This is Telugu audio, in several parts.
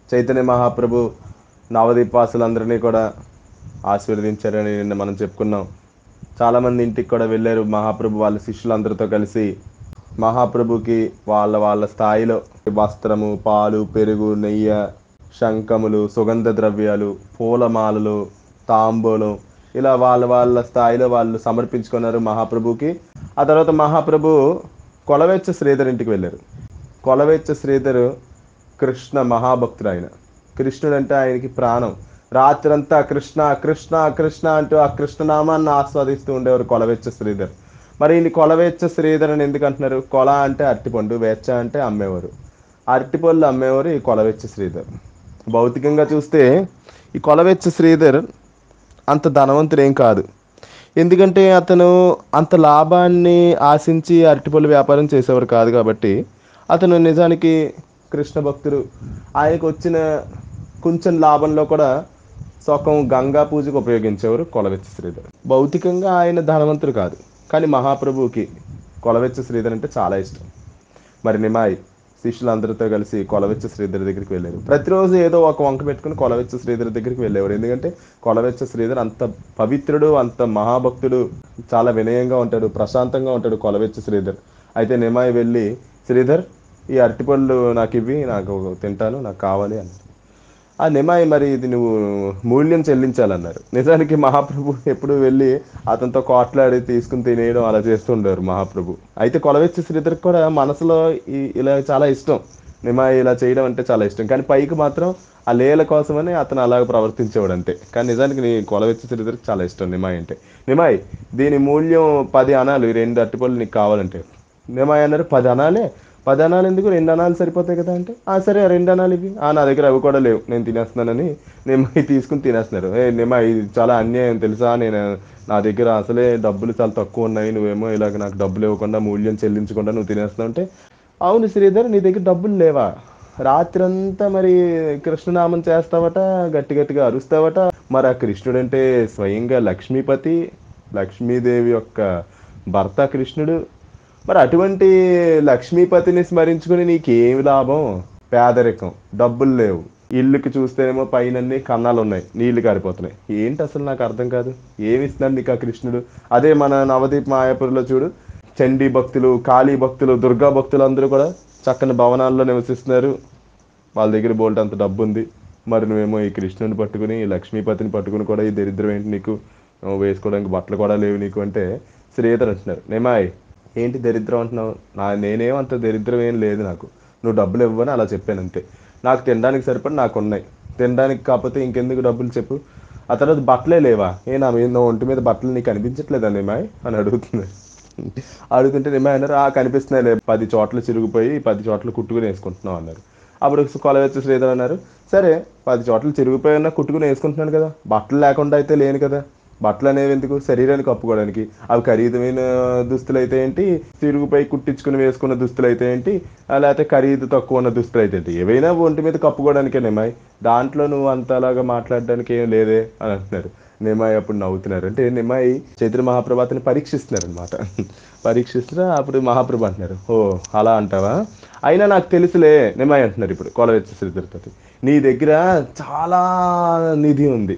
చైతన్య మహాప్రభు నవదీపాసులందరినీ కూడా ఆశీర్వదించారని నిన్న మనం చెప్పుకున్నాం చాలామంది ఇంటికి కూడా వెళ్ళారు మహాప్రభు వాళ్ళ శిష్యులందరితో కలిసి మహాప్రభుకి వాళ్ళ వాళ్ళ స్థాయిలో వస్త్రము పాలు పెరుగు నెయ్యి శంఖములు సుగంధ ద్రవ్యాలు పూలమాలలు తాంబూలం ఇలా వాళ్ళ వాళ్ళ స్థాయిలో వాళ్ళు సమర్పించుకున్నారు మహాప్రభుకి ఆ తర్వాత మహాప్రభు కొలవెచ్చ శ్రీధర్ ఇంటికి వెళ్ళారు కొలవెచ్చ శ్రీధర్ కృష్ణ మహాభక్తుడు ఆయన కృష్ణుడు అంటే ఆయనకి ప్రాణం రాత్రంతా కృష్ణ కృష్ణ కృష్ణ అంటూ ఆ కృష్ణనామాన్ని ఆస్వాదిస్తూ ఉండేవారు కొలవెచ్చ శ్రీధర్ మరి ఈయన కొలవెచ్చ శ్రీధర్ అని ఎందుకు అంటున్నారు కొల అంటే అరటిపండు వెచ్చ అంటే అమ్మేవారు అరటిపళ్ళు అమ్మేవారు ఈ కొలవెచ్చ శ్రీధర్ భౌతికంగా చూస్తే ఈ కొలవెచ్చ శ్రీధర్ అంత ధనవంతుడు ఏం కాదు ఎందుకంటే అతను అంత లాభాన్ని ఆశించి అరటిపళ్ళు వ్యాపారం చేసేవారు కాదు కాబట్టి అతను నిజానికి కృష్ణ భక్తుడు ఆయనకు వచ్చిన కొంచెం లాభంలో కూడా సొకం గంగా పూజకు ఉపయోగించేవారు కొలవెచ్చ శ్రీధర్ భౌతికంగా ఆయన ధనవంతుడు కాదు కానీ మహాప్రభువుకి కొలవెచ్చ శ్రీధర్ అంటే చాలా ఇష్టం మరి నిమాయి శిష్యులందరితో కలిసి కొలవెచ్చ శ్రీధర్ దగ్గరికి వెళ్ళారు ప్రతిరోజు ఏదో ఒక వంక పెట్టుకుని కొలవెచ్చ శ్రీధర్ దగ్గరికి వెళ్ళేవారు ఎందుకంటే కొలవెచ్చ శ్రీధర్ అంత పవిత్రుడు అంత మహాభక్తుడు చాలా వినయంగా ఉంటాడు ప్రశాంతంగా ఉంటాడు కొలవెచ్చ శ్రీధర్ అయితే నిమాయి వెళ్ళి శ్రీధర్ ఈ అరటిపళ్ళు నాకు ఇవ్వి నాకు తింటాను నాకు కావాలి అన్నారు ఆ నిమాయి మరి ఇది నువ్వు మూల్యం చెల్లించాలన్నారు నిజానికి మహాప్రభు ఎప్పుడు వెళ్ళి అతనితో కోట్లాడి తీసుకుని తినేయడం అలా చేస్తుండారు మహాప్రభు అయితే కొలవెచ్చి శ్రీధర్కి కూడా మనసులో ఈ- ఇలా చాలా ఇష్టం నిమాయి ఇలా చేయడం అంటే చాలా ఇష్టం కానీ పైకి మాత్రం ఆ లేల కోసమని అతను అలాగ ప్రవర్తించేవాడు అంతే కానీ నిజానికి నీ కొలవెచ్చి శ్రీధర్కి చాలా ఇష్టం నిమాయి అంటే నిమాయి దీని మూల్యం పది అనాలు ఈ రెండు అరటిపళ్ళు నీకు కావాలంటే నిమాయి అన్నారు పది అనాలే పది అనాలు ఎందుకు రెండు అనాలు సరిపోతాయి కదా అంటే ఆ సరే ఆ రెండు అనాలు ఇవి ఆ నా దగ్గర అవి కూడా లేవు నేను తినేస్తున్నానని నిమ్మాయి తీసుకుని తినేస్తున్నారు ఏ నిమ్మాయి ఇది చాలా అన్యాయం తెలుసా నేను నా దగ్గర అసలే డబ్బులు చాలా తక్కువ ఉన్నాయి నువ్వేమో ఇలాగ నాకు డబ్బులు ఇవ్వకుండా మూల్యం చెల్లించకుండా నువ్వు తినేస్తున్నావు అంటే అవును శ్రీధర్ నీ దగ్గర డబ్బులు లేవా రాత్రంతా మరి కృష్ణనామం చేస్తావట గట్టి గట్టిగా అరుస్తావట మరి ఆ కృష్ణుడు అంటే స్వయంగా లక్ష్మీపతి లక్ష్మీదేవి యొక్క భర్త కృష్ణుడు మరి అటువంటి లక్ష్మీపతిని స్మరించుకుని నీకేమి లాభం పేదరికం డబ్బులు లేవు ఇల్లుకి చూస్తేనేమో పైన కన్నాలు ఉన్నాయి నీళ్లు కారిపోతున్నాయి ఏంటి అసలు నాకు అర్థం కాదు ఏమి ఇస్తున్నాడు నీకు ఆ కృష్ణుడు అదే మన నవదీప్ మాయాపూర్లో చూడు చండీ భక్తులు కాళీ భక్తులు దుర్గా భక్తులు అందరూ కూడా చక్కని భవనాల్లో నివసిస్తున్నారు వాళ్ళ దగ్గర బోల్ట్ అంత డబ్బు ఉంది మరి నువ్వేమో ఈ కృష్ణుని పట్టుకుని ఈ లక్ష్మీపతిని పట్టుకుని కూడా ఈ దరిద్రం ఏంటి నీకు నువ్వు వేసుకోవడానికి బట్టలు కూడా లేవు నీకు అంటే శ్రీధర్ అంటున్నారు నేమాయ్ ఏంటి దరిద్రం అంటున్నావు నా నేనేం అంత దరిద్రం ఏం లేదు నాకు నువ్వు డబ్బులు ఇవ్వని అలా చెప్పాను అంతే నాకు తినడానికి సరిపడి నాకు ఉన్నాయి తినడానికి కాకపోతే ఇంకెందుకు డబ్బులు చెప్పు ఆ తర్వాత బట్టలే లేవా ఏ నా మీద నా ఒంటి మీద బట్టలు నీకు కనిపించట్లేదా నేమాయ్ అని అడుగుతున్నారు అడుగుతుంటే నిమ్మ అన్నారు ఆ కనిపిస్తున్నాయి పది చోట్ల చిరిగిపోయి పది చోట్ల కుట్టుకుని వేసుకుంటున్నాం అన్నారు అప్పుడు కొలవెచ్చ శ్రీధర్ అన్నారు సరే పది చోట్ల చిరిగిపోయి ఉన్నా కుట్టుకుని వేసుకుంటున్నాను కదా బట్టలు లేకుండా అయితే లేను కదా బట్టలు అనేవి ఎందుకు శరీరాన్ని కప్పుకోవడానికి అవి ఖరీదైన దుస్తులు అయితే ఏంటి తిరుగుపై కుట్టించుకుని వేసుకున్న దుస్తులు అయితే ఏంటి ఆ, లేకపోతే ఖరీదు తక్కువ ఉన్న దుస్తులు అయితే ఏంటి ఏవైనా ఒంటి మీద కప్పుకోవడానికే నిమ్మాయి దాంట్లో నువ్వు అంతలాగా మాట్లాడడానికి ఏం లేదే అని అంటున్నారు నిమ్మాయి అప్పుడు నవ్వుతున్నారు అంటే నిమ్మాయి చైత్ర మహాప్రభాతని పరీక్షిస్తున్నారు అనమాట పరీక్షిస్తున్నా అప్పుడు మహాప్రభు అంటున్నారు ఓ అలా అంటావా అయినా నాకు తెలుసులే నిమ్మాయి అంటున్నారు ఇప్పుడు కొలవెచ్చ శ్రీధర్పతి నీ దగ్గర చాలా నిధి ఉంది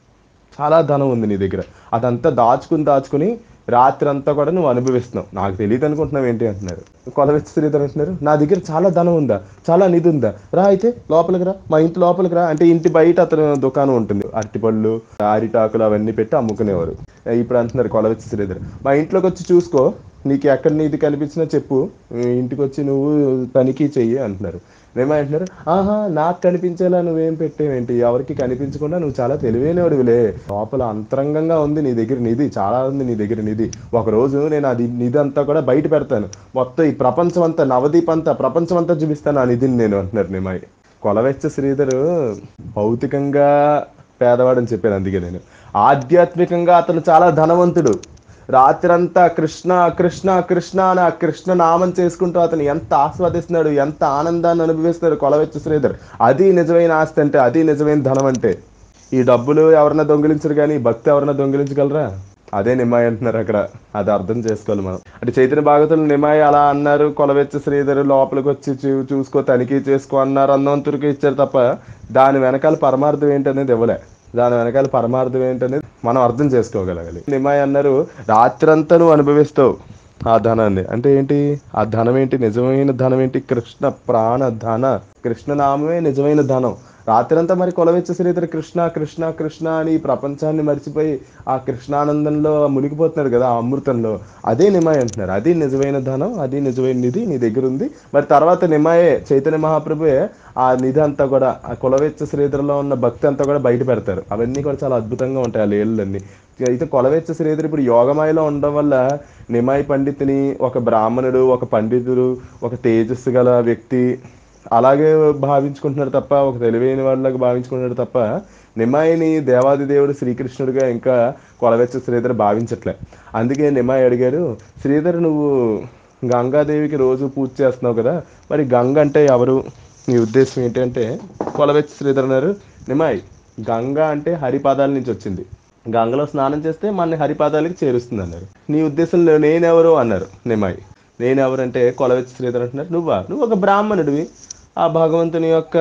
చాలా ధనం ఉంది నీ దగ్గర అదంతా దాచుకుని దాచుకుని రాత్రి అంతా కూడా నువ్వు అనుభవిస్తున్నావు నాకు తెలియదు అనుకుంటున్నావు ఏంటి అంటున్నారు కొలవెచ్చ శ్రీధర్ అంటున్నారు నా దగ్గర చాలా ధనం ఉందా చాలా నిధి ఉందా రా అయితే లోపలికి రా మా ఇంటి లోపలికి రా అంటే ఇంటి బయట అతను దుకాణం ఉంటుంది అరటిపళ్ళు అరిటాకులు అవన్నీ పెట్టి అమ్ముకునేవారు ఇప్పుడు అంటున్నారు కొలవెచ్చ శ్రీధర్ మా ఇంట్లోకి వచ్చి చూసుకో నీకు ఎక్కడ నీది కనిపించినా చెప్పు ఇంటికి వచ్చి నువ్వు తనిఖీ చెయ్యి అంటున్నారు ఏమంటున్నారు ఆహా నాకు కనిపించేలా నువ్వేం పెట్టేవేంటి ఎవరికి కనిపించకుండా నువ్వు చాలా తెలివైనవాడివిలే లోపల అంతరంగంగా ఉంది నీ దగ్గర నిధి చాలా ఉంది నీ దగ్గర నిధి ఒక రోజు నేను అది నిధి అంతా కూడా బయట పెడతాను మొత్తం ఈ ప్రపంచం అంతా నవదీప్ అంతా ప్రపంచం అంతా చూపిస్తాను ఆ నిధిని నేను అంటున్నారు నిమాయి కొలవెచ్చ శ్రీధరు భౌతికంగా పేదవాడని చెప్పాను అందుకే నేను ఆధ్యాత్మికంగా అతను చాలా ధనవంతుడు రాత్రంతా కృష్ణ కృష్ణ కృష్ణ అని ఆ కృష్ణ నామం చేసుకుంటూ అతను ఎంత ఆస్వాదిస్తున్నాడు ఎంత ఆనందాన్ని అనుభవిస్తున్నాడు కొలవెచ్చు శ్రీధర్ అది నిజమైన ఆస్తి అంటే అది నిజమైన ధనం అంటే ఈ డబ్బులు ఎవరన్నా దొంగిలించరు కానీ భక్తి ఎవరన్నా దొంగిలించగలరా అదే నిమ్మాయి అంటున్నారు అక్కడ అది అర్థం చేసుకోవాలి మనం అంటే చైతన్య భాగతులు నిమ్మాయి అలా అన్నారు కొలవెచ్చ శ్రీధరు లోపలికి వచ్చి చూ చూసుకో తనిఖీ చేసుకో అన్నారు అన్నంతరికి ఇచ్చారు తప్ప దాని వెనకాల పరమార్థం ఏంటనేది ఇవ్వలే దాని వెనకాల పరమార్థం ఏంటనేది మనం అర్థం చేసుకోగలగాలి నిమ్మాయి అన్నారు రాత్రంతా నువ్వు అనుభవిస్తావు ఆ ధనాన్ని అంటే ఏంటి ఆ ధనం ఏంటి నిజమైన ధనం ఏంటి కృష్ణ ప్రాణ ధన కృష్ణ నామమే నిజమైన ధనం రాత్రంతా మరి కొలవెచ్చ శ్రీధర్ కృష్ణ కృష్ణ కృష్ణ అని ఈ ప్రపంచాన్ని మర్చిపోయి ఆ కృష్ణానందంలో మునిగిపోతున్నాడు కదా ఆ అమృతంలో అదే నిమాయ అంటున్నారు అది నిజమైన ధనం అది నిజమైన నిధి నీ దగ్గర ఉంది మరి తర్వాత నిమాయే చైతన్య మహాప్రభువే ఆ నిధి అంతా కూడా ఆ కులవెచ్చ శ్రీధరలో ఉన్న భక్తి అంతా కూడా బయట పెడతారు అవన్నీ కూడా చాలా అద్భుతంగా ఉంటాయి ఆ లేళ్ళన్నీ అయితే కొలవెచ్చ శ్రీధర్ ఇప్పుడు యోగమాయలో ఉండడం వల్ల నిమాయి పండితుని ఒక బ్రాహ్మణుడు ఒక పండితుడు ఒక తేజస్సు గల వ్యక్తి అలాగే భావించుకుంటున్నారు తప్ప ఒక తెలివైన వాళ్ళకి భావించుకుంటున్నారు తప్ప నిమాయిని దేవాది దేవుడు శ్రీకృష్ణుడిగా ఇంకా కొలవెచ్చ శ్రీధర్ భావించట్లే అందుకే నిమాయి అడిగారు శ్రీధర్ నువ్వు గంగాదేవికి రోజు పూజ చేస్తున్నావు కదా మరి గంగ అంటే ఎవరు నీ ఉద్దేశం ఏంటంటే కొలవెచ్చ శ్రీధర్ అన్నారు నిమాయి గంగ అంటే హరిపాదాల నుంచి వచ్చింది గంగలో స్నానం చేస్తే మన హరిపాదాలకి చేరుస్తుంది అన్నారు నీ ఉద్దేశంలో నేనెవరు అన్నారు నిమాయి నేనెవరంటే కొలవెచ్చ శ్రీధర్ అంటున్నారు నువ్వా నువ్వు ఒక బ్రాహ్మణుడివి ఆ భగవంతుని యొక్క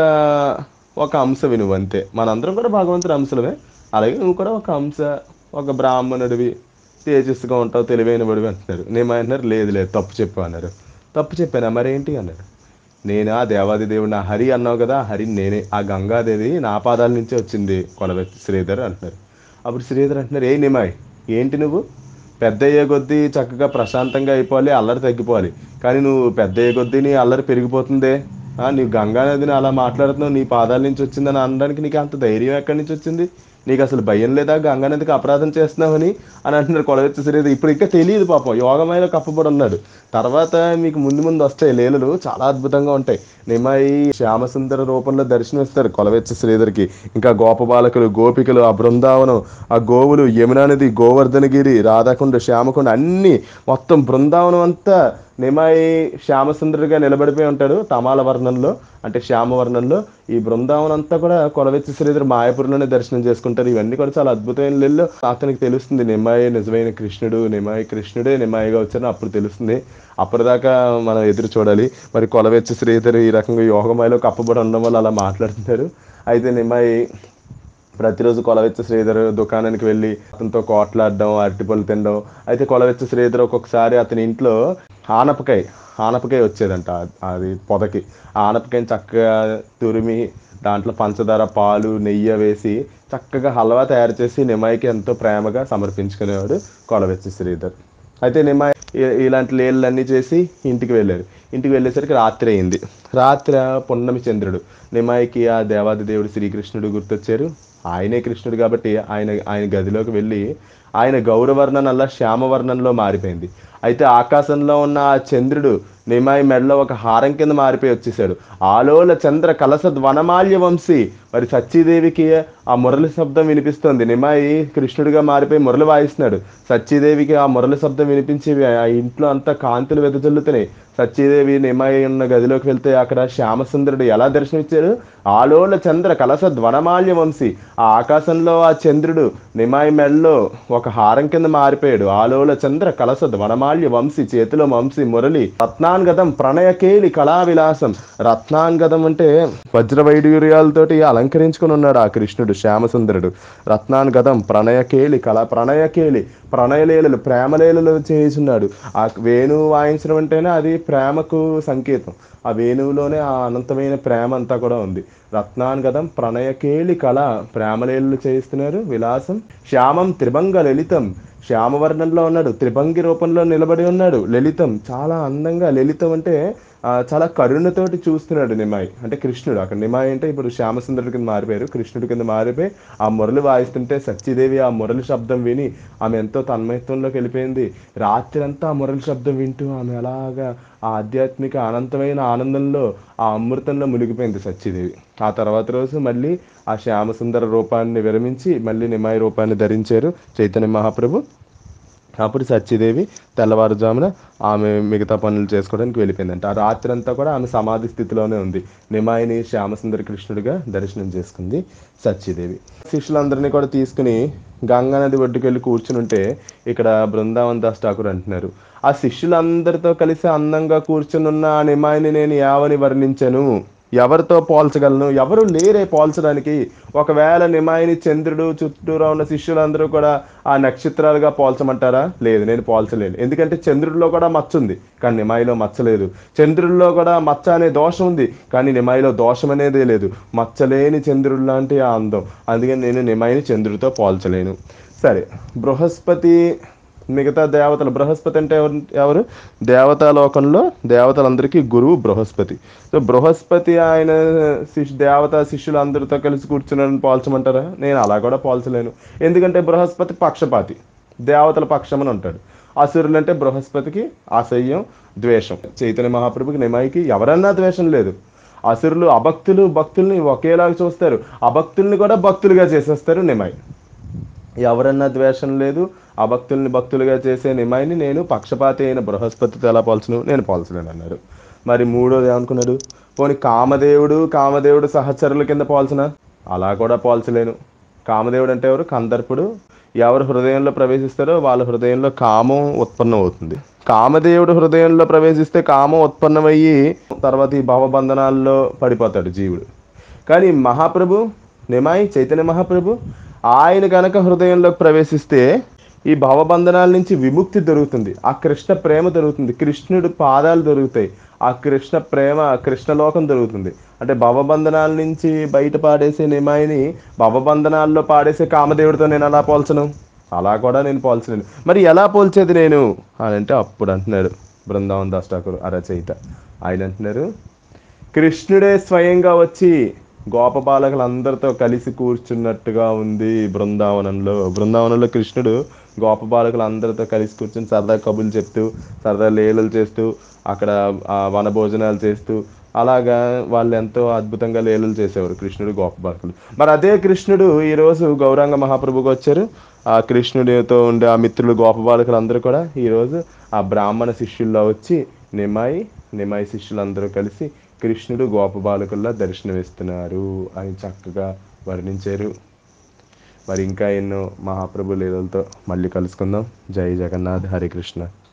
ఒక అంశవి నువ్వు అంతే మనందరం కూడా భగవంతుడి అంశలమే అలాగే నువ్వు కూడా ఒక అంశ ఒక బ్రాహ్మణుడివి తేజస్సుగా ఉంటావు తెలివైన వాడివి అంటున్నారు నేను అంటున్నారు లేదు లేదు తప్పు చెప్పు అన్నారు తప్పు చెప్పానా మరేంటి అన్నారు నేను ఆ దేవాది దేవుడు నా హరి అన్నావు కదా ఆ హరి నేనే ఆ గంగాదేవి నా పాదాల నుంచే వచ్చింది కొలవెత్తి శ్రీధర్ అంటున్నారు అప్పుడు శ్రీధర్ అంటున్నారు ఏ నిమాయ్ ఏంటి నువ్వు పెద్ద అయ్యే కొద్దీ చక్కగా ప్రశాంతంగా అయిపోవాలి అల్లరి తగ్గిపోవాలి కానీ నువ్వు పెద్ద అయ్యే కొద్దీ నీ అల్లరి పెరిగిపోతుందే ఆ, నీవు గంగా నదిని అలా మాట్లాడుతున్నావు నీ పాదాల నుంచి వచ్చిందని అనడానికి నీకు అంత ధైర్యం ఎక్కడి నుంచి వచ్చింది నీకు అసలు భయం లేదా గంగా నదికి అపరాధం చేస్తున్నావని అని అంటున్నారు కొలవెచ్చ శ్రీధర్ ఇప్పుడు ఇంకా తెలియదు పాపం యోగమైన కప్పబడి ఉన్నాడు తర్వాత మీకు ముందు ముందు వస్తాయి లీలలు చాలా అద్భుతంగా ఉంటాయి నిమాయి శ్యామసుందర రూపంలో దర్శనమిస్తారు కొలవెచ్చ శ్రీధర్కి ఇంకా గోపబాలకులు గోపికలు ఆ బృందావనం ఆ గోవులు యమునా నది గోవర్ధనగిరి రాధాకుండ శ్యామకుండ అన్ని మొత్తం బృందావనం అంతా నిమాయి శ్యామసుందరుడిగా నిలబడిపోయి ఉంటాడు తమాల వర్ణంలో అంటే శ్యామవర్ణంలో ఈ బృందావనం అంతా కూడా కొలవెచ్చి శ్రీధర్ మాయపురంలోనే దర్శనం చేసుకుంటారు ఇవన్నీ కూడా చాలా అద్భుతమైన లీలలో అతనికి తెలుస్తుంది నిమాయి నిజమైన కృష్ణుడు నిమాయి కృష్ణుడే నిమాయిగా వచ్చారని అప్పుడు తెలుస్తుంది అప్పటిదాకా మనం ఎదురు చూడాలి మరి కొలవెచ్చి శ్రీధర్ ఈ రకంగా యోగమాయలో కప్పబడి ఉండడం వల్ల అలా మాట్లాడుతున్నారు అయితే నిమాయి ప్రతిరోజు కొలవెచ్చ శ్రీధర్ దుకాణానికి వెళ్ళి అతనితో కోట్లాడడం అరటిపళ్ళు తినడం అయితే కొలవెచ్చ శ్రీధర్ ఒక్కొక్కసారి అతని ఇంట్లో ఆనపకాయ ఆనపకాయ వచ్చేదంట అది పొదకి ఆ ఆనపకాయని చక్కగా తురిమి దాంట్లో పంచదార పాలు నెయ్యి వేసి చక్కగా హల్వా తయారు చేసి నిమ్మాయికి ఎంతో ప్రేమగా సమర్పించుకునేవాడు కొలవెచ్చ శ్రీధర్ అయితే నిమ్మాయి ఇ- ఇలాంటి లేళ్ళన్నీ చేసి ఇంటికి వెళ్ళారు ఇంటికి వెళ్ళేసరికి రాత్రి అయింది రాత్రి పున్నమి చంద్రుడు నిమ్మాయికి ఆ దేవాది దేవుడు శ్రీకృష్ణుడు గుర్తొచ్చారు ఆయనే కృష్ణుడు కాబట్టి ఆయన ఆయన గదిలోకి వెళ్ళి ఆయన గౌరవర్ణనల్లా శ్యామవర్ణంలో మారిపోయింది అయితే ఆకాశంలో ఉన్న ఆ చంద్రుడు నిమాయి మెడలో ఒక హారం కింద మారిపోయి వచ్చేసాడు ఆలోల చంద్ర కలసద్ వనమాల్య వంశీ మరి సచ్చీదేవికి ఆ మురళి శబ్దం వినిపిస్తోంది నిమాయి కృష్ణుడిగా మారిపోయి మురళి వాయిస్తున్నాడు సచ్చీదేవికి ఆ మురళి శబ్దం వినిపించి ఆ ఇంట్లో అంతా కాంతులు వెదజల్లుతున్నాయి సచ్చీదేవి నిమాయి ఉన్న గదిలోకి వెళ్తే అక్కడ శ్యామసుందరుడు ఎలా దర్శనమిచ్చారు ఆలోల చంద్ర కలసద్ వనమాల్య వంశీ ఆ ఆకాశంలో ఆ చంద్రుడు నిమాయి మెడలో ఒక హారం కింద మారిపోయాడు ఆలోల చంద్ర కలసద్ వనమాల్య వంశీ చేతిలో వంశీ మురళి రత్నాంగదం ప్రణయకేలి కళా విలాసం రత్నాంగదం అంటే వజ్ర వైడూర్యాలతోటి అలంకరించుకుని ఉన్నాడు ఆ కృష్ణుడు శ్యామసుందరుడు రత్నాంగదం ప్రణయకేలి కళ ప్రణయకేలి ప్రణయలీలలు ప్రేమలీలలు చేస్తున్నాడు ఆ వేణువు వాయించడం అంటేనే అది ప్రేమకు సంకేతం ఆ వేణువులోనే ఆ అనంతమైన ప్రేమ అంతా కూడా ఉంది రత్నాంగదం ప్రణయకేలి కళ ప్రేమలీలలు చేయిస్తున్నారు విలాసం శ్యామం త్రిభంగ లలితం శ్యామవర్ణంలో ఉన్నాడు త్రిభంగి రూపంలో నిలబడి ఉన్నాడు లలితం చాలా అందంగా లలితం అంటే ఆ, చాలా కరుణతోటి చూస్తున్నాడు నిమాయి అంటే కృష్ణుడు అక్కడ నిమాయి అంటే ఇప్పుడు శ్యామసుందరుడి కింద మారిపోయారు కృష్ణుడి కింద మారిపోయి ఆ మురళి వాయిస్తుంటే సత్యదేవి ఆ మురళి శబ్దం విని ఆమె ఎంతో తన్మయత్వంలోకి వెళ్ళిపోయింది రాత్రి అంతా ఆ మురళి శబ్దం వింటూ ఆమె అలాగా ఆ ఆధ్యాత్మిక అనంతమైన ఆనందంలో ఆ అమృతంలో మునిగిపోయింది సత్యదేవి ఆ తర్వాత రోజు మళ్ళీ ఆ శ్యామసుందర రూపాన్ని విరమించి మళ్ళీ నిమాయి రూపాన్ని ధరించారు చైతన్య మహాప్రభు అప్పుడు సత్యదేవి తెల్లవారుజామున ఆమె మిగతా పనులు చేసుకోవడానికి వెళ్ళిపోయిందంట ఆ రాత్రి అంతా కూడా ఆమె సమాధి స్థితిలోనే ఉంది నిమాయిని శ్యామసుందర కృష్ణుడిగా దర్శనం చేసుకుంది సత్యదేవి శిష్యులందరినీ కూడా తీసుకుని గంగా నది ఒడ్డుకు వెళ్ళి కూర్చుని ఉంటే ఇక్కడ బృందావన్ దాస్ ఠాకూర్ అంటున్నారు ఆ శిష్యులందరితో కలిసి అందంగా కూర్చుని ఉన్న ఆ నిమాయిని నేను యావని వర్ణించను ఎవరితో పోల్చగలను ఎవరు లేరే పోల్చడానికి ఒకవేళ నిమాయిని చంద్రుడు చుట్టూరా ఉన్న శిష్యులందరూ కూడా ఆ నక్షత్రాలుగా పోల్చమంటారా లేదు నేను పోల్చలేను ఎందుకంటే చంద్రుడిలో కూడా మచ్చ ఉంది కానీ నిమాయిలో మచ్చ లేదు చంద్రుడిలో కూడా మచ్చ అనే దోషం ఉంది కానీ నిమాయిలో దోషం అనేదే లేదు మచ్చలేని చంద్రుడు లాంటి ఆ అందం అందుకని నేను నిమాయిని చంద్రుడితో పోల్చలేను సరే బృహస్పతి మిగతా దేవతలు బృహస్పతి అంటే ఎవరు ఎవరు దేవతా లోకంలో దేవతలందరికీ గురువు బృహస్పతి సో బృహస్పతి ఆయన శిష్యు దేవతా శిష్యులందరితో కలిసి కూర్చున్నాడని పోల్చమంటారా నేను అలా కూడా పోల్చలేను ఎందుకంటే బృహస్పతి పక్షపాతి దేవతల పక్షమని ఉంటాడు అసురులు అంటే బృహస్పతికి అసహ్యం ద్వేషం చైతన్య మహాప్రభుకి నిమాయికి ఎవరన్నా ద్వేషం లేదు అసురులు అభక్తులు భక్తుల్ని ఒకేలాగా చూస్తారు అభక్తుల్ని కూడా భక్తులుగా చేసేస్తారు నిమాయి ఎవరన్నా ద్వేషం లేదు అభక్తుల్ని భక్తులుగా చేసే నిమాయిని నేను పక్షపాతి అయిన బృహస్పతితో ఎలా పోల్చను నేను పోల్చలేను అన్నారు మరి మూడోది ఏమనుకున్నాడు పోనీ కామదేవుడు కామదేవుడు సహచరుల కింద పోల్చన అలా కూడా పోల్చలేను కామదేవుడు అంటే ఎవరు కందర్పుడు ఎవరు హృదయంలో ప్రవేశిస్తారో వాళ్ళ హృదయంలో కామం ఉత్పన్నం అవుతుంది కామదేవుడు హృదయంలో ప్రవేశిస్తే కామం ఉత్పన్నమయ్యి తర్వాత ఈ భవబంధనాల్లో పడిపోతాడు జీవుడు కానీ మహాప్రభు నిమాయి చైతన్య మహాప్రభు ఆయన కనుక హృదయంలోకి ప్రవేశిస్తే ఈ భవబంధనాల నుంచి విముక్తి దొరుకుతుంది ఆ కృష్ణ ప్రేమ దొరుకుతుంది కృష్ణుడు పాదాలు దొరుకుతాయి ఆ కృష్ణ ప్రేమ కృష్ణలోకం దొరుకుతుంది అంటే భవబంధనాల నుంచి బయట పాడేసే నిమాయిని భవబంధనాల్లో పాడేసే కామదేవుడితో నేను అలా పోల్చను అలా కూడా నేను పోల్చలేను మరి ఎలా పోల్చేది నేను అని అంటే అప్పుడు అంటున్నాడు బృందావన్ దాస్ ఠాకూర్ ఆ రచయిత ఆయన అంటున్నారు కృష్ణుడే స్వయంగా వచ్చి గోపబాలకులందరితో కలిసి కూర్చున్నట్టుగా ఉంది బృందావనంలో బృందావనంలో కృష్ణుడు గోపబాలకులందరితో కలిసి కూర్చుని సరదా కబుర్లు చెప్తూ సరదా లీలలు చేస్తూ అక్కడ ఆ వనభోజనాలు చేస్తూ అలాగా వాళ్ళు ఎంతో అద్భుతంగా లీలలు చేసేవారు కృష్ణుడు గోపబాలకులు మరి అదే కృష్ణుడు ఈరోజు గౌరాంగ మహాప్రభుకి వచ్చారు ఆ కృష్ణుడితో ఉండే ఆ మిత్రులు గోపబాలకులు అందరూ కూడా ఈరోజు ఆ బ్రాహ్మణ శిష్యుల్లో వచ్చి నిమాయి నిమాయి శిష్యులందరూ కలిసి కృష్ణుడు గోపబాలకుల్లా దర్శనమిస్తున్నారు అని చక్కగా వర్ణించారు మరి ఇంకా ఎన్నో మహాప్రభు లీలలతో మళ్ళీ కలుసుకుందాం జై జగన్నాథ్ హరి కృష్ణ